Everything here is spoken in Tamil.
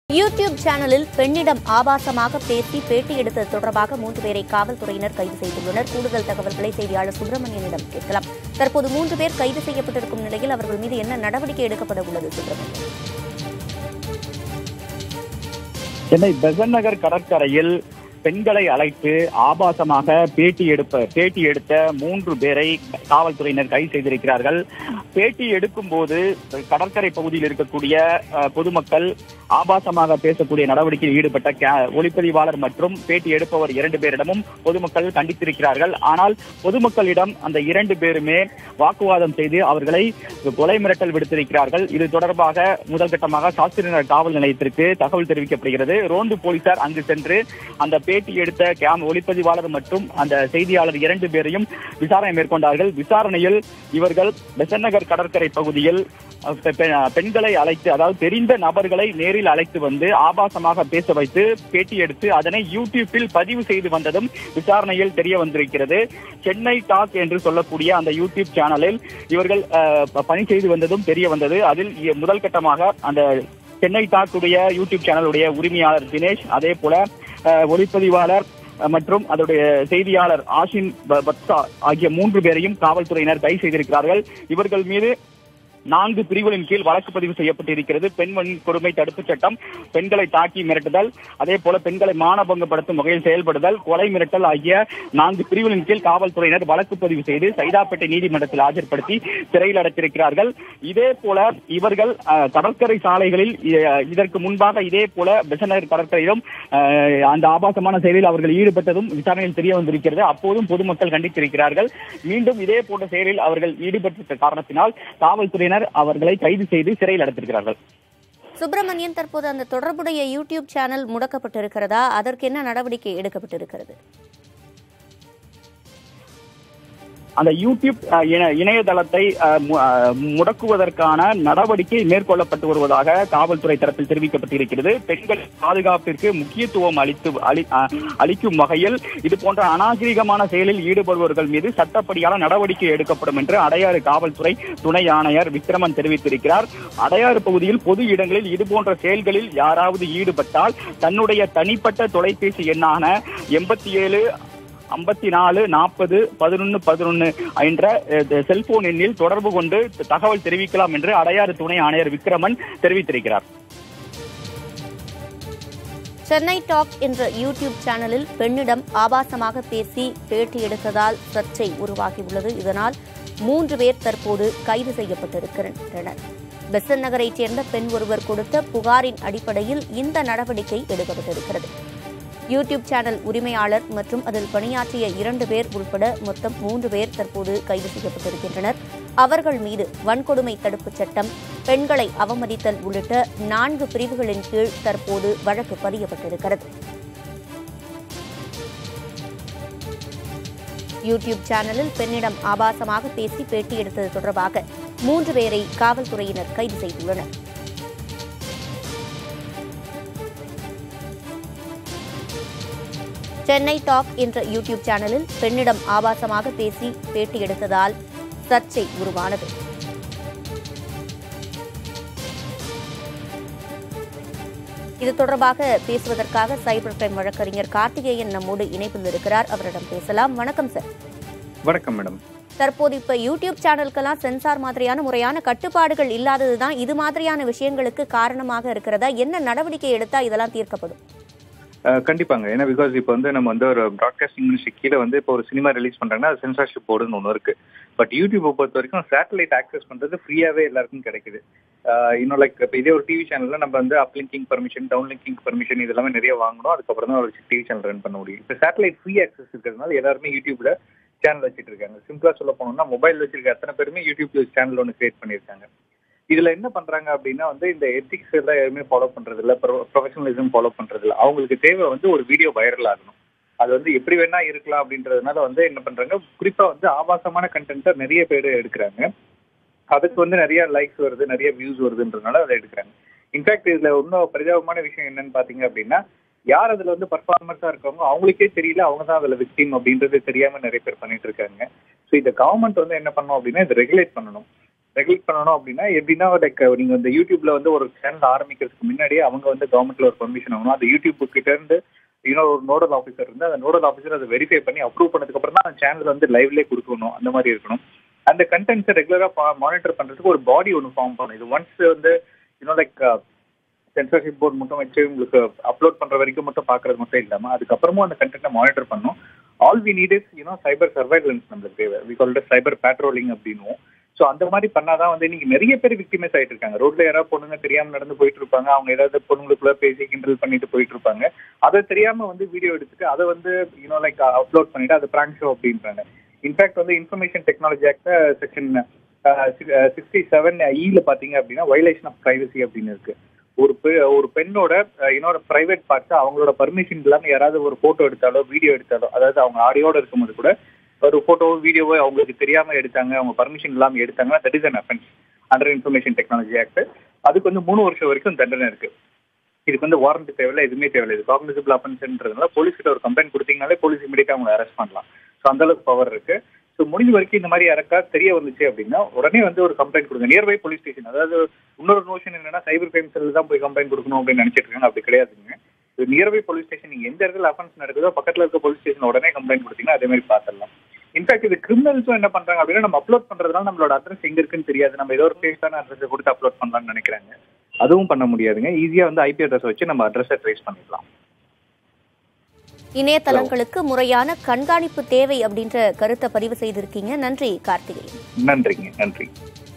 யூடியூப் சேனலில் பெண்ணிடம் ஆபாசமாக பேசி பேட்டி எடுத்தது தொடர்பாக மூன்று பேரை காவல்துறையினர் கைது செய்துள்ளனர் கூடுதல் தகவல்களை செய்தியாளர் சுப்பிரமணியனிடம் கேட்கலாம் தற்போது மூன்று பேர் கைது செய்யப்பட்டிருக்கும் நிலையில் அவர்கள் மீது என்ன நடவடிக்கை எடுக்கப்பட உள்ளது சுப்பிரமணியன் சென்னை பெசன் நகர் கடற்கரையில் பெண்களை அழைத்து ஆபாசமாக பேட்டி எடுப்ப பேட்டி எடுத்த மூன்று பேரை காவல்துறையினர் கைது செய்திருக்கிறார்கள் பேட்டி எடுக்கும் போது கடற்கரை பகுதியில் இருக்கக்கூடிய அஹ், பொதுமக்கள் ஆபாசமாக பேசக்கூடிய நடவடிக்கையில் ஈடுபட்ட கே- ஒளிப்பதிவாளர் மற்றும் பேட்டி எடுப்பவர் இரண்டு பேரிடமும் பொதுமக்கள் கண்டித்திருக்கிறார்கள் ஆனால் பொதுமக்களிடம் அந்த இரண்டு பேருமே வாக்குவாதம் செய்து அவர்களை கொலை மிரட்டல் விடுத்திருக்கிறார்கள் இது தொடர்பாக முதல் கட்டமாக சாஸ்திரிநகர் காவல் நிலையத்திற்கு தகவல் தெரிவிக்கப்படுகிறது ரோந்து போலீசார் அங்கு சென்று அந்த பேட்டி எடுத்த கேம் ஒளிப்பதிவாளர் மற்றும் அந்த செய்தியாளர் இரண்டு பேரையும் விசாரணை மேற்கொண்டார்கள் விசாரணையில் இவர்கள் பெசன் நகர் கடற்கரை பகுதியில் அஹ், பெ- பெ- பெண்களை அழைத்து அதாவது தெரிந்த நபர்களை நேரில் அழைத்து வந்து ஆபாசமாக பேச வைத்து பேட்டி எடுத்து அதனை யூடியூப்பில் பதிவு செய்து வந்ததும் விசாரணையில் தெரிய வந்திருக்கிறது சென்னை டாக் என்று சொல்லக்கூடிய அந்த யூடியூப் சேனலில் இவர்கள் அஹ், ப- பணி செய்து வந்ததும் தெரிய வந்தது அதில் இ- முதல் கட்டமாக அந்த சென்னை டாக்குடைய யூடியூப் சேனலுடைய உரிமையாளர் தினேஷ் அதே போல அஹ், ஒளிப்பதிவாளர் அஹ், மற்றும் அதோடைய செய்தியாளர் ஆஷின் ப- பத்சா ஆகிய மூன்று பேரையும் காவல்துறையினர் கைது செய்திருக்கிறார்கள் இவர்கள் மீது நான்கு பிரிவுகளின் கீழ் வழக்கு பதிவு செய்யப்பட்டிருக்கிறது பெண் வன் கொடுமை தடுப்புச் சட்டம் பெண்களை தாக்கி மிரட்டுதல் அதே போல பெண்களை மானபங்கப்படுத்தும் வகையில் செயல்படுதல் கொலை மிரட்டல் ஆகிய நான்கு பிரிவுகளின் கீழ் காவல்துறையினர் வழக்கு பதிவு செய்து சைதாப்பேட்டை நீதிமன்றத்தில் ஆஜர்படுத்தி சிறையில் அடைத்திருக்கிறார்கள் இதே போல இவர்கள் அஹ், கடற்கரை சாலைகளில் அஹ், இதற்கு முன்பாக இதே போல பெசநகர் கடற்கரையிலும் அஹ், அந்த ஆபாசமான செயலில் அவர்கள் ஈடுபட்டதும் விசாரணையில் தெரிய வந்திருக்கிறது அப்போதும் பொதுமக்கள் கண்டித்திருக்கிறார்கள் மீண்டும் இதே போன்ற செயலில் அவர்கள் ஈடுபட்டிருக்க காரணத்தினால் காவல்துறையினர் அவர்களை கைது செய்து சிறையில் அடைத்திருக்கிறார்கள் சுப்பிரமணியன் தற்போது அந்த தொடர்புடைய யூடியூப் சேனல் முடக்கப்பட்டிருக்கிறதா அதற்கு என்ன நடவடிக்கை எடுக்கப்பட்டிருக்கிறது அந்த யூடியூப் அஹ், இணை- இணையதளத்தை அஹ், மு- அஹ், முடக்குவதற்கான நடவடிக்கை மேற்கொள்ளப்பட்டு வருவதாக காவல்துறை தரப்பில் தெரிவிக்கப்பட்டிருக்கிறது பெண்கள் பாதுகாப்பிற்கு முக்கியத்துவம் அளித்து அளி- அஹ், அளிக்கும் வகையில் இது போன்ற அநாகரிகமான செயலில் ஈடுபடுபவர்கள் மீது சட்டப்படியான நடவடிக்கை எடுக்கப்படும் என்று அடையாறு காவல்துறை துணை ஆணையர் விக்ரமன் தெரிவித்திருக்கிறார் அடையாறு பகுதியில் பொது இடங்களில் இது போன்ற செயல்களில் யாராவது ஈடுபட்டால் தன்னுடைய தனிப்பட்ட தொலைபேசி எண்ணான எண்பத்தி ஏழு ஐம்பத்தி நாலு நாற்பது பதினொன்று பதினொன்று என்ற அஹ், செல்போன் எண்ணில் தொடர்பு கொண்டு தகவல் தெரிவிக்கலாம் என்று அடையாறு துணை ஆணையர் விக்ரமன் தெரிவித்திருக்கிறார் சென்னை டாக் என்ற யூடியூப் சேனலில் பெண்ணிடம் ஆபாசமாக பேசி பேட்டி எடுத்ததால் சர்ச்சை உருவாகியுள்ளது இதனால் மூன்று பேர் தற்போது கைது செய்யப்பட்டிருக்கின்றனர் பெசன் நகரைச் சேர்ந்த பெண் ஒருவர் கொடுத்த புகாரின் அடிப்படையில் இந்த நடவடிக்கை எடுக்கப்பட்டிருக்கிறது யூடியூப் சேனல் உரிமையாளர் மற்றும் அதில் பணியாற்றிய இரண்டு பேர் உட்பட மொத்தம் மூன்று பேர் தற்போது கைது செய்யப்பட்டிருக்கின்றனர் அவர்கள் மீது வன்கொடுமை தடுப்புச் சட்டம் பெண்களை அவமதித்தல் உள்ளிட்ட நான்கு பிரிவுகளின் கீழ் தற்போது வழக்கு பதியப்பட்டிருக்கிறது யூடியூப் சேனலில் பெண்ணிடம் ஆபாசமாக பேசி பேட்டி எடுத்தது தொடர்பாக மூன்று பேரை காவல்துறையினர் கைது செய்துள்ளனர் சென்னை டாக் என்ற யூடியூப் சேனலில் பெண்ணிடம் ஆபாசமாக பேசி பேட்டி எடுத்ததால் சர்ச்சை உருவானது இது தொடர்பாக பேசுவதற்காக சைபர் கிரைம் வழக்கறிஞர் கார்த்திகேயன் நம்மோடு இணைப்பில் இருக்கிறார் அவரிடம் பேசலாம் வணக்கம் சார் வணக்கம் மேடம் தற்போது இப்ப யூடியூப் சேனலுக்கெல்லாம் சென்சார் மாதிரியான முறையான கட்டுப்பாடுகள் இல்லாததுதான் இது மாதிரியான விஷயங்களுக்கு காரணமாக இருக்கிறதா என்ன நடவடிக்கை எடுத்தா இதெல்லாம் தீர்க்கப்படும் அஹ் கண்டிப்பாங்க ஏன்னா பிகாஸ் இப்போ வந்து நம்ம வந்து ஒரு ப்ராட்காஸ்டிங் மினிஸ்ட்ரி கீழே வந்து இப்போ ஒரு சினிமா ரிலீஸ் பண்றாங்கன்னா அது சென்சார்ஷிப் போர்டுன்னு ஒன்று இருக்கு பட் யூடியூப்பை பொறுத்த வரைக்கும் சேட்டலைட் ஆக்சஸ் பண்றது ஃப்ரீயாவே எல்லாருக்கும் கிடைக்குது அஹ் இன்னும் லைக் இப்போ இதே ஒரு டிவி சேனல்ல நம்ம வந்து அப்லிங்கிங் பர்மிஷன் டவுன்லிங்கிங் பர்மிஷன் இதெல்லாமே நிறைய வாங்கணும் அதுக்கப்புறம் தான் ஒரு டிவி சேனல் ரன் பண்ண முடியும் இப்போ சேட்டலைட் ஃப்ரீ ஆக்சஸ் இருக்கிறதுனால எல்லாருமே யூடியூப்ல சேனல் வச்சுட்டு இருக்காங்க சிம்பிளா சொல்ல போனோம்னா மொபைல் வச்சிருக்க அத்தனை பேருமே யூடியூப்ல சேனல் ஒன்று கிரியேட் பண்ணியிருக்காங்க இதுல என்ன பண்றாங்க அப்படின்னா வந்து இந்த எத்திக்ஸ் எல்லாம் யாருமே ஃபாலோ பண்றது இல்ல ப்ரொஃபஷனலிசம் ஃபாலோ பண்றது இல்ல அவங்களுக்கு தேவை வந்து ஒரு வீடியோ வைரல் ஆகணும் அது வந்து எப்படி வேணா இருக்கலாம் அப்படின்றதுனால வந்து என்ன பண்றாங்க குறிப்பா வந்து ஆபாசமான கண்டென்ட்டை நிறைய பேர் எடுக்கிறாங்க அதுக்கு வந்து நிறைய லைக்ஸ் வருது நிறைய வியூஸ் வருதுன்றதுனால அதை எடுக்கிறாங்க இன்ஃபேக்ட் இதுல இன்னும் பரிதாபமான விஷயம் என்னன்னு பாத்தீங்க அப்படின்னா யார் அதுல வந்து பர்ஃபார்மன்ஸா இருக்காங்க அவங்களுக்கே தெரியல அவங்க தான் அதுல விக்டிம் அப்படின்றது தெரியாம நிறைய பேர் பண்ணிட்டு இருக்காங்க ஸோ இந்த கவர்மெண்ட் வந்து என்ன பண்ணணும் அப்படின்னா இதை ரெகுலேட் பண்ணணும் ரெகுலேட் பண்ணணும் அப்படின்னா எப்படின்னா லைக் நீங்க இந்த யூடியூப்ல வந்து ஒரு சேனல் ஆரம்பிக்கிறதுக்கு முன்னாடியே அவங்க வந்து கவர்மெண்ட்ல ஒரு பர்மிஷன் ஆகணும் அந்த யூடியூப் கிட்ட இருந்து இன்னொரு ஒரு நோடல் ஆஃபீஸர் இருந்து அந்த நோடல் ஆஃபீஸர் அதை வெரிஃபை பண்ணி அப்ரூவ் பண்ணதுக்கு அப்புறம் தான் அந்த சேனல் வந்து லைவ்லேயே கொடுக்கணும் அந்த மாதிரி இருக்கணும் அந்த கண்டென்ட்ஸை ரெகுலரா மானிட்டர் பண்றதுக்கு ஒரு பாடி ஒன்று ஃபார்ம் பண்ணும் இது ஒன்ஸ் வந்து இன்னும் லைக் சென்சர்ஷிப் போர்டு மட்டும் வச்சு உங்களுக்கு அப்லோட் பண்ற வரைக்கும் மட்டும் பாக்குறது மட்டும் இல்லாம அதுக்கப்புறமும் அந்த கண்டென்ட்டை மானிட்டர் பண்ணும் all we need is you know cyber surveillance நம்மளுக்கு தேவை வி கால் சைபர் பேட்ரோலிங் அப்படின்னும் ஸோ அந்த மாதிரி பண்ணாதான் வந்து இன்னைக்கு நிறைய பேர் விக்டிமைஸ் ஆயிட்டு இருக்காங்க ரோட்ல யாராவது பொண்ணுங்க தெரியாம நடந்து போயிட்டு இருப்பாங்க அவங்க ஏதாவது பொண்ணுங்களுக்குள்ள பேசி கிண்டல் பண்ணிட்டு போயிட்டு இருப்பாங்க அதை தெரியாம வந்து வீடியோ எடுத்துட்டு அதை வந்து யூனோ லைக் அப்லோட் பண்ணிட்டு அது பிராங்க் ஷோ அப்படின்றாங்க இன்ஃபேக்ட் வந்து information technology act section sixty seven இல பாத்தீங்க அப்படின்னா வயலேஷன் ஆஃப் பிரைவசி அப்படின்னு இருக்கு ஒரு ஒரு பெண்ணோட என்னோட பிரைவேட் பார்ட்ஸ் அவங்களோட பர்மிஷன் இல்லாம யாராவது ஒரு போட்டோ எடுத்தாலோ வீடியோ எடுத்தாலோ அதாவது அவங்க ஆடியோட இருக்கும்போது கூட ஒரு போட்டோ வீடியோவோ அவங்களுக்கு தெரியாம எடுத்தாங்க அவங்க பர்மிஷன் இல்லாம எடுத்தாங்கன்னா that is an offence under information technology act அதுக்கு வந்து மூணு வருஷம் வரைக்கும் தண்டனை இருக்கு இதுக்கு வந்து வாரண்ட் தேவையில்ல எதுவுமே தேவையில்லை இது காக்னிசிபிள் அஃபென்ஸ்ன்றதுனால போலீஸ் கிட்ட ஒரு கம்ப்ளைண்ட் கொடுத்தீங்கனாலே போலீஸ் இமீடியட்டா அவங்களை அரெஸ்ட் பண்ணலாம் ஸோ அந்த அளவுக்கு பவர் இருக்கு ஸோ முடிஞ்ச வரைக்கும் இந்த மாதிரி யாருக்கா தெரிய வந்துச்சு அப்படின்னா உடனே வந்து ஒரு கம்ப்ளைண்ட் கொடுங்க நியர்பை போலீஸ் ஸ்டேஷன் அதாவது இன்னொரு நோஷன் என்னன்னா சைபர் கிரைம் செல் தான் போய் கம்ப்ளைண்ட் கொடுக்கணும் அப்படின்னு நினைச்சிட்டு இருக்காங்க அப்படி கிடையாதுங்க நியர்பை போலீஸ் ஸ்டேஷன் நீங்க எந்த இடத்துல அஃபென்ஸ் நடக்குதோ பக்கத்துல இருக்க போலீஸ் ஸ்டேஷன் உடனே கம்ப்ளைண்ட் கொடுத்தீங்கன்னா அதே மாதிரி பார்த்துடலாம் இன்ஃபேக்ட் இது கிரிமினல்ஸும் என்ன பண்றாங்க அப்படின்னா நம்ம அப்லோட் பண்றதுனால நம்மளோட அட்ரஸ் எங்க இருக்குன்னு தெரியாது நம்ம ஏதோ ஒரு ஃபேஸான அட்ரஸ் கொடுத்து அப்லோட் பண்ணலாம்னு நினைக்கிறாங்க அதுவும் பண்ண முடியாதுங்க ஈஸியா வந்து ஐபி அட்ரஸ் வச்சு நம்ம அட்ரஸை ட்ரேஸ் பண்ணிடலாம் இணையதளங்களுக்கு முறையான கண்காணிப்பு தேவை அப்படின்ற கருத்தை பதிவு செய்திருக்கீங்க நன்றி கார்த்திகேயன் நன்றிங்க நன்றி